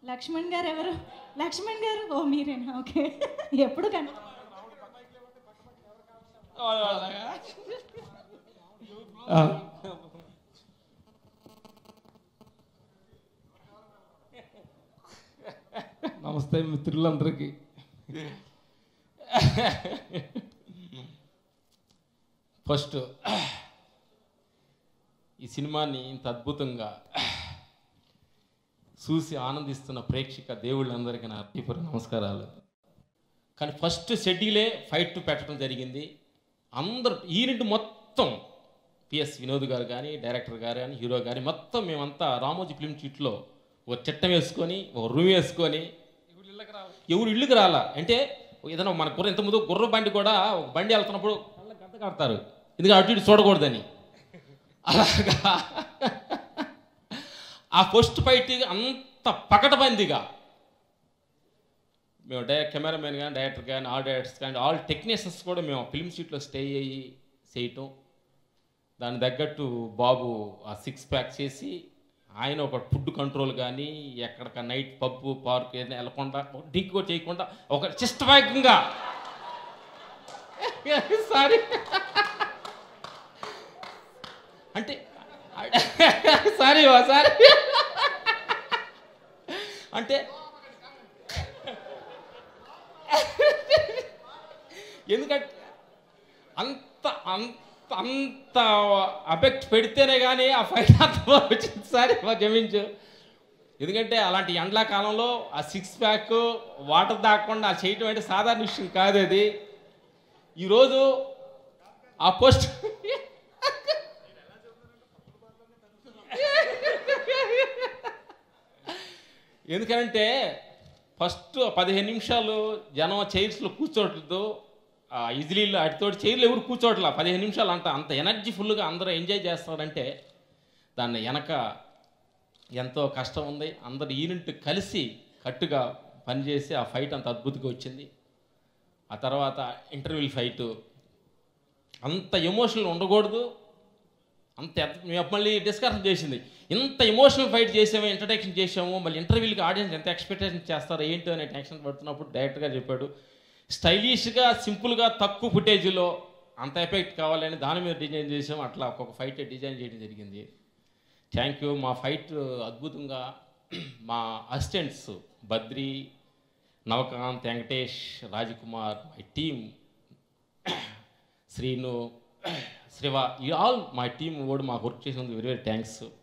లక్ష్మణ్ గారు ఎవరు లక్ష్మణ్ గారు ఓ మీరేనా ఓకే ఎప్పుడు కన ఆ. నమస్తే మిత్రులందరికీ ఫస్ట్ ఈ సినిమాని ఇంత అద్భుతంగా చూసి ఆనందిస్తున్న ప్రేక్షక దేవుళ్ళందరికీ నా హృదయపూర్వక నమస్కారాలు కానీ ఫస్ట్ షెడ్యూలే ఫైట్ పెట్టడం జరిగింది అందరు యూనిట్ మొత్తం పిఎస్ వినోద్ గారు కానీ డైరెక్టర్ గారు కానీ హీరో కానీ మొత్తం మేమంతా రామోజీ ఫిల్మ్ చీట్లో ఒక చట్టం వేసుకొని ఒక రూమ్ వేసుకొని ఎవరు ఇల్లుకి రాలా అంటే ఏదైనా మన గుర్ర ఇంతకుముందు గుర్ర బండి కూడా ఒక బండి వెళ్తున్నప్పుడు కళ్ళ గంట కడతారు ఎందుకంటే అటు ఇటు చూడకూడదని అలాగా ఆ ఫస్ట్ ఫైట్ అంత పకటబందిగా మేము డై కెమెరామెన్ కానీ డైరెక్టర్ కానీ ఆల్ డైరెక్టర్స్ కానీ ఆల్ టెక్నీషియన్స్ కూడా మేము ఫిల్మ్ షీట్లో స్టే అయ్యి చేయటం దాని తగ్గట్టు బాబు ఆ సిక్స్ ప్యాక్ చేసి ఆయన ఒక ఫుడ్ కంట్రోల్ కానీ ఎక్కడిక నైట్ పబ్బు పార్క్ ఏదైనా వెళ్ళకుండా డ్రింక్ కూడా చేయకుండా ఒక సిస్టమాటిక్గా సారీ అంటే సారీ సారీ అంటే ఎందుకంటే అంత అంత అంత అఫెక్ట్ పెడితేనే కానీ ఆ ఫైట్ అంత బాగా వచ్చింది సారీ మా క్షమించు ఎందుకంటే అలాంటి ఎండాకాలంలో ఆ సిక్స్ ప్యాక్ వాటర్ దాక్కుండా ఆ చేయటం అంటే సాధారణ విషయం కాదు అది ఈరోజు ఆ పోస్ట్ ఎందుకంటే ఫస్ట్ పదిహేను నిమిషాలు జనం చైర్స్లో కూర్చోట్లేదు ఈజిలీలో అటుతోటి చైర్లు ఎవరు కూర్చోట్లా పదిహేను నిమిషాలు అంత అంత ఎనర్జీ ఫుల్గా అందరూ ఎంజాయ్ చేస్తారంటే దాన్ని వెనక ఎంతో కష్టం ఉంది అందరు యూనిట్ కలిసి కట్టుగా పనిచేసి ఆ ఫైట్ అంత అద్భుతంగా వచ్చింది ఆ తర్వాత ఇంటర్వ్యూ ఫైటు అంత ఎమోషనల్ ఉండకూడదు అంత ఎత- మేము మళ్ళీ డిస్కషన్ చేసింది ఇంత ఎమోషనల్ ఫైట్ చేసాము ఇంట్రడక్షన్ చేసాము మళ్ళీ ఇంటర్వ్యూకి ఆడియన్స్ ఎంత ఎక్స్పెక్టేషన్ చేస్తారో ఏంటో అనే టెన్షన్ పడుతున్నప్పుడు డైరెక్ట్గా చెప్పాడు స్టైలిష్గా సింపుల్గా తక్కువ ఫుటేజ్లో అంత ఎఫెక్ట్ కావాలని దాని మీద డిజైన్ చేసాం అట్లా ఒక్కొక్క ఫైట్ డిజైన్ చేయడం జరిగింది థ్యాంక్ యూ మా ఫైట్ అద్భుతంగా మా assistants Badri Navakanth Venkatesh Rajkumar my team Srinu Siva ఈ ఆల్ మా టీం కూడా మాకు వర్క్ చేసినందుకు వెరీ వెరీ థ్యాంక్స్